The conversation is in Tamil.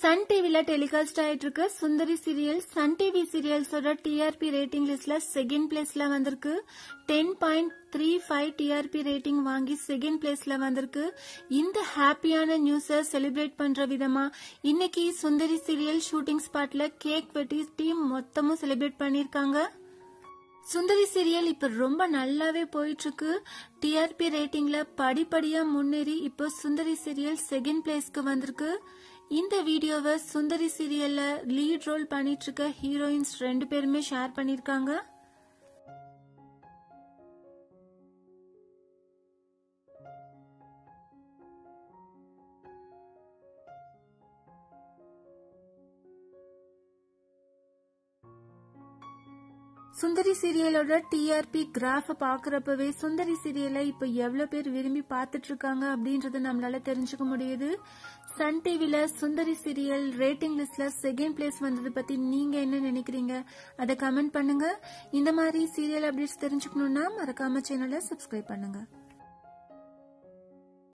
சன் டிவில டெலிகாஸ்ட் ஆயிட்டு இருக்க சுந்தரி சீரியல் சன் டிவி சீரியல்ஸோட டிஆர்பி ரேட்டிங் லிஸ்ட்ல செகண்ட் பிளேஸ்ல வந்திருக்கு ten point three five TRP rating வாங்கி செகண்ட் பிளேஸ்ல வந்திருக்கு இந்த ஹாப்பியான நியூஸ செலிப்ரேட் பண்ற விதமா இன்னைக்கு சுந்தரி சீரியல் ஷூட்டிங் ஸ்பாட்ல கேக் வெட்டி டீம் மொத்தமும் செலிப்ரேட் பண்ணிருக்காங்க சுந்தரி சீரியல் இப்ப ரொம்ப நல்லாவே போயிட்டு இருக்கு டிஆர்பி ரேட்டிங்ல படிப்படியா முன்னேறி இப்போ சுந்தரி சீரியல் செகண்ட் பிளேஸ்க்கு வந்திருக்கு இந்த வீடியோவை சுந்தரி சீரியல்ல லீட் ரோல் பண்ணிட்டு இருக்க ஹீரோயின்ஸ் ரெண்டு பேருமே ஷேர் பண்ணிருக்காங்க சுந்தரி சீரியலோட டிஆர்பி கிராஃப பாக்குறப்பவே சுந்தரி சீரியலை இப்ப எவ்வளவு பேர் விரும்பி பார்த்துட்டு இருக்காங்க அப்படின்றத நம்மளால தெரிஞ்சுக்க முடியுது சன் டிவில சுந்தரி சீரியல் ரேட்டிங் லிஸ்ட்ல செகண்ட் பிளேஸ் வந்தது பத்தி நீங்க என்ன நினைக்கிறீங்க அதை கமெண்ட் பண்ணுங்க இந்த மாதிரி சீரியல் அப்டேட்ஸ் தெரிஞ்சுக்கணும்னா மறக்காம சேனலை சப்ஸ்கிரைப் பண்ணுங்க